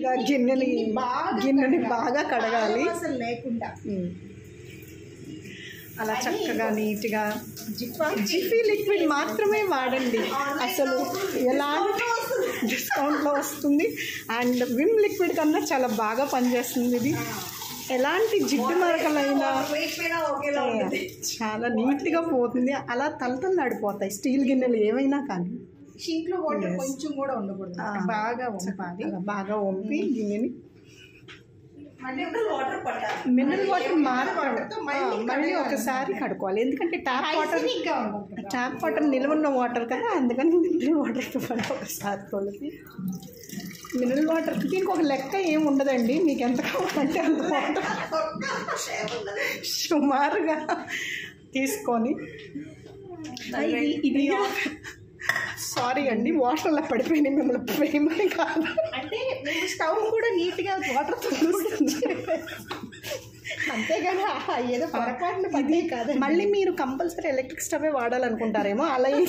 ఇలా గిన్నెని గిన్నెని బాగా కడగాలి అసలు లేకుండా ఉమ్. అలా చక్కగా నీట్గా జిఫీ లిక్విడ్ మాత్రమే వాడండి అసలు ఎలాంటి డిస్కౌంట్లో వస్తుంది అండ్ విమ్ లిక్విడ్ కన్నా చాలా బాగా పనిచేస్తుంది ఇది ఎలాంటి జిడ్డు మరకలైనా ఒకేలా ఉంటుంది చాలా నీట్గా పోతుంది అలా తలతల్లాడిపోతాయి స్టీల్ గిన్నెలు ఏవైనా కానీ షీట్ లో వాటర్ కొంచెం కూడా ఉండకూడదు ఆ. బాగా వంపాలి అలా బాగా వంపి గిన్నెని మళ్ళీ వాటర్ పట్టాలి మినరల్ వాటర్ మాత్రం వాటర్తో మళ్ళీ ఆ, మళ్ళీ ఒకసారి కడుక్కోవాలి ఎందుకంటే ట్యాప్ వాటర్ Hygienic గా ఉంటుంది. ట్యాప్ వాటర్ నిల్వ ఉన్న వాటర్ కదా అందుకని మినరల్ వాటర్తో పాటు ఒకసారి తొలిపి మినరల్ వాటర్ దీనికి ఒక లెక్క ఏమి ఉండదండి మీకు ఎంత కావాలంటే అంత వాటర్ సుమారుగా తీసుకొని ఇది ఇది సారీ అండి వాటర్లో పడిపోయినాయి మిమ్మల్ని ప్రేమని కాదు అంటే మేము స్టవ్ కూడా నీట్ గా వాటర్ తుడుస్తుంది అంతేగాని ఆ ఏదో పొరపాటున పడే కాదు మళ్ళీ మీరు కంపల్సరీ ఎలక్ట్రిక్ స్టవ్ వాడాలనుకుంటారేమో అలా ఏం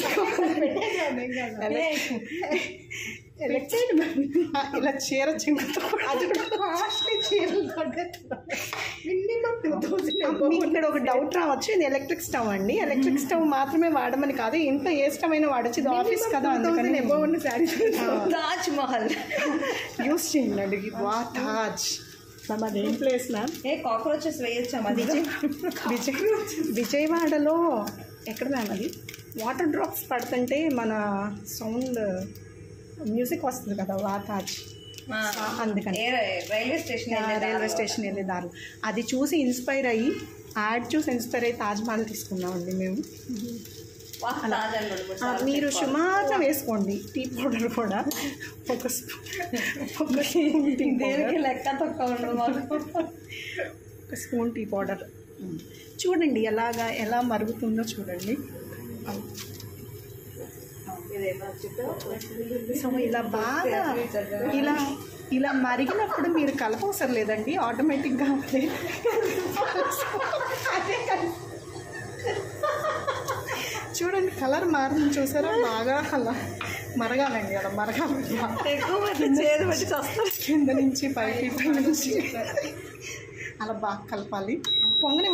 ఎలక్ట్రిక్ ఇలా చీర చింగుతో కూడా అది కూడా కాస్ట్లీ చీరలు మినిమం టూ థౌసండ్ మీకు ఇక్కడ ఒక డౌట్ రావచ్చు ఇది ఎలక్ట్రిక్ స్టవ్ అండి ఎలక్ట్రిక్ స్టవ్ మాత్రమే వాడమని కాదు ఇంట్లో ఏ స్టవ్ అయినా వాడచ్చు ఇది ఆఫీస్ కదా అందుకని ఉన్న శారీ తాజ్ మహల్ యూస్ చేయండి వా తాజ్ మ్యామ్ అదేం ప్లేస్ మ్యామ్ ఏ కాక్రోచెస్ వేయొచ్చా అది విజయ్ విజయవాడలో ఎక్కడ మ్యామ్ అది వాటర్ డ్రాప్స్ పడుతుంటే మన సౌండ్ మ్యూజిక్ వస్తుంది కదా వా తాజ్ ఆ, అందుకని ఏ రైల్వే స్టేషన్ ఆ, రైల్వే స్టేషన్ వెళ్ళే దారి అది చూసి ఇన్స్పైర్ అయ్యి యాడ్ చూసి ఇన్స్పైర్ అయ్యి తాజ్ మహల్ తీసుకున్నామండి మేము తాజ్ అని రెండు మూడు ఆ, సార్లు మీరు సుమారుగా వేసుకోండి టీ పౌడర్ కూడా ఒక స్పూ- ఒక స్పూన్ టీ పౌడర్ దేనికి లెక్క తక్కువ ఉండదు మాకు ఒక స్పూన్ టీ పౌడర్ చూడండి ఎలాగా ఎలా మరుగుతుందో చూడండి సో ఇలా బాగా ఇలా ఇలా మరిగినప్పుడు మీరు కలపవసరం లేదండి ఆటోమేటిక్గా అదే అదే కలి- చూడండి కలర్ మారింది చూసారా బాగా అలా మరగాలండి అలా మరగాలి ఎక్కువ మంది చేతి పెట్టి వస్తారు కింద నుంచి పైకి పై నుంచి అలా బాగా కలపాలి పొంగని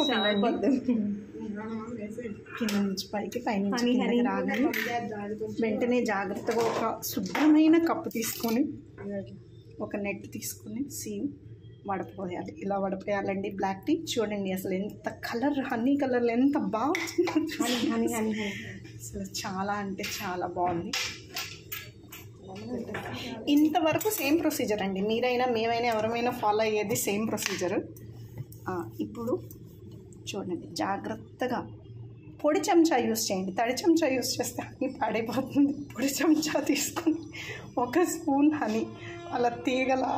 కింద నుంచి పైకి పై నుంచి హనీ, హనీ. కిందకి రాగానే వెంటనే జాగ్రత్తగా ఒక శుభ్రమైన కప్పు తీసుకొని ఒక నెట్ తీసుకొని సీమ్ వడపోయాలి ఇలా వడపోయాలండి బ్లాక్ టీ చూడండి అసలు ఎంత కలర్ హనీ కలర్ ఎంత బాగుంది అసలు చాలా అంటే చాలా బాగుంది ఇంతవరకు సేమ్ ప్రొసీజర్ అండి మీరైనా మేమైనా ఎవరైనా ఫాలో అయ్యేది సేమ్ ప్రొసీజర్ ఇప్పుడు చూడండి జాగ్రత్తగా పొడి చెంచా యూస్ చేయండి తడి చెంచా యూస్ చేస్తే హనీ పాడైపోతుంది పొడి చెంచా తీసుకొని ఒక స్పూన్ హనీ అలా తీగలా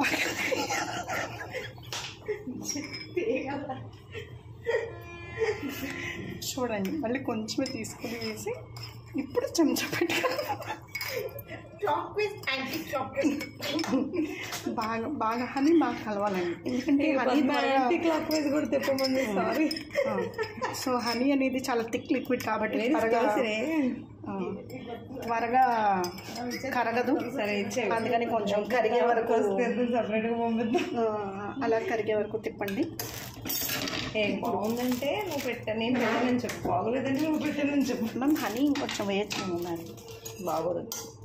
చూడండి మళ్ళీ కొంచెమే తీసుకొని వేసి ఇప్పుడు చెంచా పెట్టుకోండి clockwise anticlockwise బాగా బాగా హనీ బాగా కలవాలండి ఎందుకంటే హనీ త్వరగా యాంటీ క్లాక్ వైజ్ కూడా తెప్పమంది సారీ ఆ, సో హనీ అనేది చాలా థిక్ లిక్విడ్ కాబట్టి త్వరగా ఆ, త్వరగా కరగదు సరే ఇచ్చే అందుకని కొంచెం కరిగే వరకు సపరేట్గా పంపిద్దాం ఆ, అలా కరిగే వరకు తిప్పండి ఏం బాగుందంటే నువ్వు పెట్టా నేను పెట్టానని చెప్పు బాగోలేదంటే నువ్వు పెట్టానని చెప్పు మనం హనీ ఇంకొంచెం వేయచ్చు ఉండాలి బాగోదు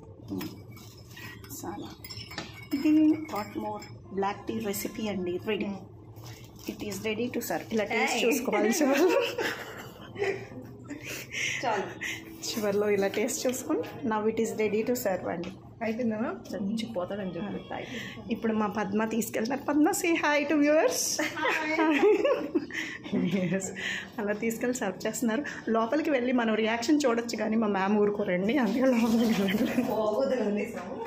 చాలా ఇది that more black tea recipe అండి ready it is ready to serve ఇలా టేస్ట్ Hey. చూసుకోవాలి చివరిలో చాలు చివరిలో ఇలా టేస్ట్ చూసుకొని now it is ready to serve అండి అయిపోయిందా చచ్చిపోతాడని చెప్పి తాగి ఇప్పుడు మా పద్మ తీసుకెళ్తారు Padma say hi to viewers అలా తీసుకెళ్ళి సర్వ్ చేస్తున్నారు లోపలికి వెళ్ళి మనం రియాక్షన్ చూడొచ్చు కానీ మా మ్యామ్ ఊరుకోరండి అందుకే లోపలికి వెళ్ళండి బాగోదు